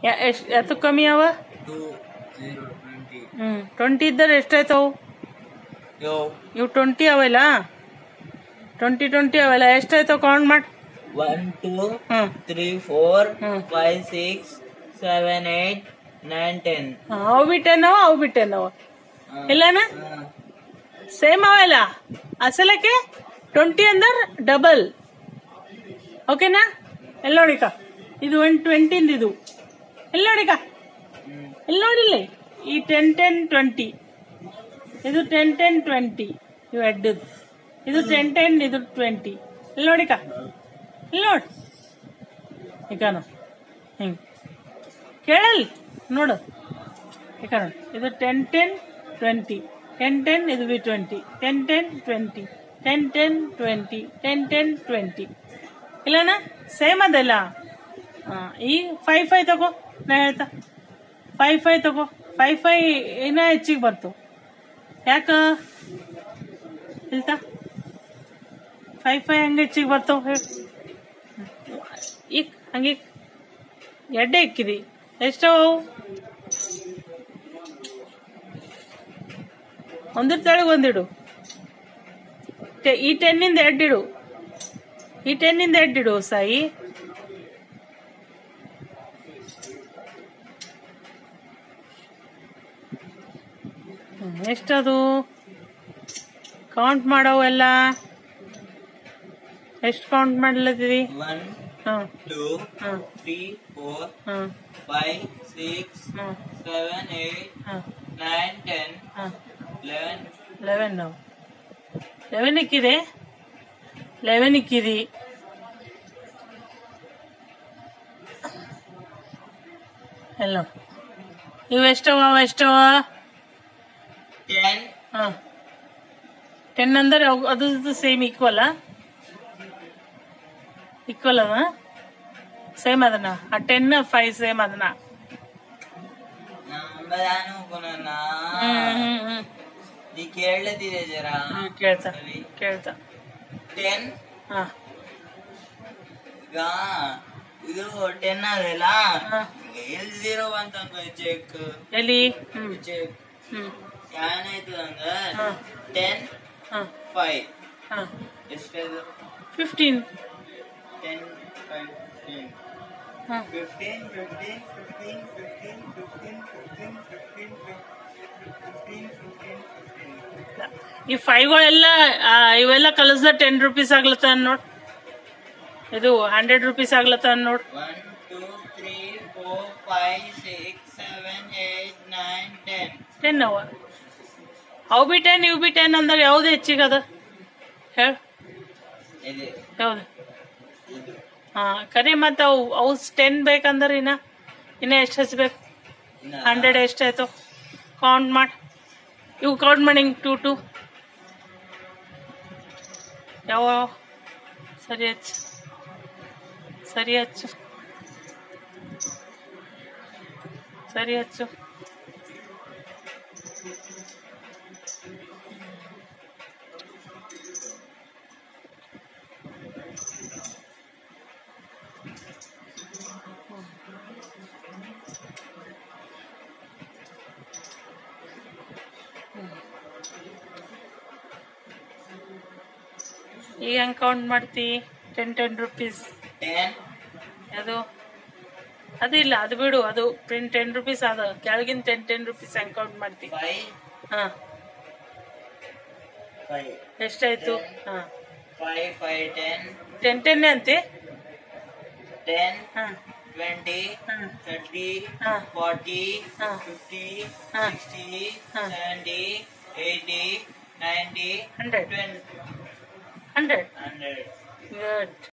ಎಷ್ಟು ಎತ್ತು ಕಮ್ಮಿ ಅವ ಟೂ ಜೀರೋ ಟ್ವೆಂಟಿ ಹ್ಞೂ ಟ್ವೆಂಟಿ ಇದ್ದರೆ ಎಷ್ಟಾಯ್ತವು ಯೋ ಇವು ಟ್ವೆಂಟಿ ಅವೆಲ್ಲ ಟ್ವೆಂಟಿ ಟ್ವೆಂಟಿ ಅವೆಲ್ಲ ಎಷ್ಟಾಯ್ತವ ಕೌಂಟ್ ಮಾಡಿ ಒನ್ ಟೂ ಹ್ಞೂ ತ್ರೀ ಫೋರ್ ಹ್ಮ್. Five six seven eight nine ten ಅವು ಬಿಟ್ಟೆನವ ಅವು ಬಿಟ್ಟೆನವ ಇಲ್ಲನ ಸೇಮ್ ಅವೆಲ್ಲ ಅಸಲಕ್ಕೆ ಟ್ವೆಂಟಿ ಅಂದರ್ ಡಬಲ್ ಓಕೆನಾ ಎಲ್ಲಿ ನೋಡಿಕ ಇದು ಒನ್ ಟ್ವೆಂಟಿಂದ ಇದು ಎಲ್ಲಿ ನೋಡಿಕ ಎಲ್ಲಿ ನೋಡಿಲ್ಲ ಈ ಟೆನ್ ಟೆನ್ ಟ್ವೆಂಟಿ ಇದು ಟೆನ್ ಟೆನ್ ಟ್ವೆಂಟಿ ಇವು ಎಡ್ಡದು ಇದು ಟೆನ್ ಟೆನ್ ಇದು ಟ್ವೆಂಟಿ ಎಲ್ಲಿ ನೋಡಿಕ ಇಲ್ಲಿ ನೋಡಿ ಈಗಾನು ಹಿಂಗೆ ಕೇಳಲ್ ನೋಡು ಈಗ ನೋಡಿ ಇದು ten ten twenty ten ten ಇದು ಬಿ twenty ten ten twenty ten ten twenty ten ten twenty ಇಲ್ಲನಾ ಸೇಮ್ ಅದಲ್ಲ ಹಾಂ ಈ ಫೈವ್ ಫೈವ್ ತಗೋ ನಾ ಹೇಳ್ತಾ ಫೈವ್ ಫೈವ್ ತಗೋ ಫೈವ್ ಫೈವ್ ಇನ್ನೂ ಹೆಚ್ಚಿಗೆ ಬರ್ತು ಯಾಕ ಇಲ್ತಾ ಫೈವ್ ಫೈವ್ ಹಂಗೆ ಹೆಚ್ಚಿಗೆ ಬರ್ತಾವ ಹೇಳಿ ಈಗ ಹಂಗೆ ಎಡ್ಡೆ ಇಕ್ಕಿದಿ ಎಷ್ಟವು ಒಂದ್ರ ತೆಳಗ್ ಒಂದಿಡು ಟೆ- ಈ ಟೆನ್ನಿಂದ ಎಡ್ಡಿಡು ಈ ಟೆನ್ನಿಂದ ಎಡ್ಡಿಡು ಸಾಯಿ ಹ್ಮ್, ಎಷ್ಟದು ಕೌಂಟ್ ಮಾಡವು ಎಲ್ಲ ಎಷ್ಟು ಕೌಂಟ್ ಮಾಡ್ಲತ್ತೀವಿ ಒನ್ ಹಾಂ ಟೂ ಹಾಂ ತ್ರೀ ಫೋರ್ ಹಾಂ ಫೈವ್ ಸಿಕ್ಸ್ ಹಾಂ ಸೆವೆನ್ ಏಟ್ ಹಾಂ ನೈನ್ ಟೆನ್ ಹಾಂ ಲೆವೆನ್ ಲೆವೆನ್ ನಾವು ಲೆವೆನ್ ಇಕ್ಕಿದೆ ಲೆವೆನ್ ಇಕ್ಕಿದಿ ಎಲ್ಲ ಇವು ಎಷ್ಟವ ಅವ ಎಷ್ಟವ ಟೆನ್ ಹಾಂ ಟೆನ್ ಅಂದ್ರೆ ಅವು- ಅದು ಸೇಮ್ ಈಕ್ವಲ್ ಈಕ್ವಲ್ ಅದ ಸೇಮ್ ಅದನ್ನ ಆ ಟೆನ್ ಫೈವ್ ಸೇಮ್ ಅದನ್ನ ನಂಬದಾನು ಗುಣನ ಹ್ಮ್ ಹ್ಮ್ ಹ್ಮ್ ನೀ ಕೇಳತಿದೆ ಜರ ಹ್ಮ್ ಕೇಳ್ತಾ ಸರಿ. ಕೇಳ್ತಾ ಟೆನ್ ಹಾಂ ಈಗ ಇದು ಟೆನ್ ಅದಲ್ಲ ಹಾ. ಎಲ್ ಜೀರೋ ಅಂತ ಚೆಕ್ ಎಲ್ಲಿ ಹ್ಮ್ ಚೆಕ್ ಹ್ಮ್ ಏನಾಯ್ತು ಅಂದ್ರೆ ಹಾ. ಟೆನ್ ಹಾಂ ಫೈವ್ ಹಾಂ ಎಷ್ಟದು ಫಿಫ್ಟೀನ್ ಟೆನ್ ಫೈವ್ ಫಿಫ್ಟೀನ್ ಹಾಂ fifteen fifteen fifteen fifteen fifteen fifteen fifteen fifteen fifteen fifteen ಈ ಫೈವ್ಗಳೆಲ್ಲ ಆ, ಇವೆಲ್ಲ ಕಲಿಸ್ದ ಟೆನ್ ರುಪೀಸ್ ಆಗ್ಲತ್ತ ನೋಡ್ ಇದು ಹಂಡ್ರೆಡ್ ರುಪೀಸ್ ಆಗ್ಲತ್ತ ನೋಡ್ one two three four five six seven eight nine ten ten ಅವ ಅವು ಬಿ ಟೆನ್ ಇವು ಬಿ ಟೆನ್ ಅಂದ್ರೆ ಯಾವ್ದು ಹೆಚ್ಚಿಗದ ಹೇಳ ಇದೆ ಯಾವ್ದು ಇದು ಹಾ ಕರಿ ಮತ್ತೆ ಅವು ಅವು ಟೆನ್ ಬೇಕಂದ್ರೆ ಇನ್ನ ಇನ್ನ ಎಷ್ಟು ಹಚ್ಬೇಕು ಇನ್ನ ಹಂಡ್ರೆಡ್ ಎಷ್ಟಾಯ್ತು ಕೌಂಟ್ ಮಾಡಿ ಇವು ಕೌಂಟ್ ಮಾಡಿ ಹಿಂಗೆ ಟು ಟು ಯಾವ ಸರಿ ಹಚ್ಚು ಸರಿ ಹಚ್ಚು ಸರಿ ಹಚ್ಚು ಈಗ ಹೆಂಗೆ ಕೌಂಟ್ ಮಾಡ್ತಿ ಟೆನ್ ಟೆನ್ ರುಪೀಸ್ ಟೆನ್ ಅದು ಅದಿಲ್ಲ ಅದು ಬಿಡು ಅದು ಟೆನ್ ಟೆನ್ ರುಪೀಸ್ ಅದು ಕೆಳಗಿನ ಟೆನ್ ಟೆನ್ ರುಪೀಸ್ ಹೆಂಗೆ ಕೌಂಟ್ ಮಾಡ್ತಿ ಫೈವ್ ಹಾಂ ಫೈವ್ ಎಷ್ಟಾಯ್ತು ಹಾಂ ಫೈವ್ ಫೈವ್ ಟೆನ್ ಟೆನ್ ಟೆನ್ನೇ ಅಂತೆ ಟೆನ್ ಹಾಂ ಟ್ವೆಂಟಿ ಹಾಂ ಥರ್ಟಿ ಹಾ. ಫಾರ್ಟಿ ಹಾ. ಫಿಫ್ಟಿ ಹಾ. ಸಿಕ್ಸ್ಟಿ ಹಾ. Seventy eighty ninety hundred twenty hundred hundred good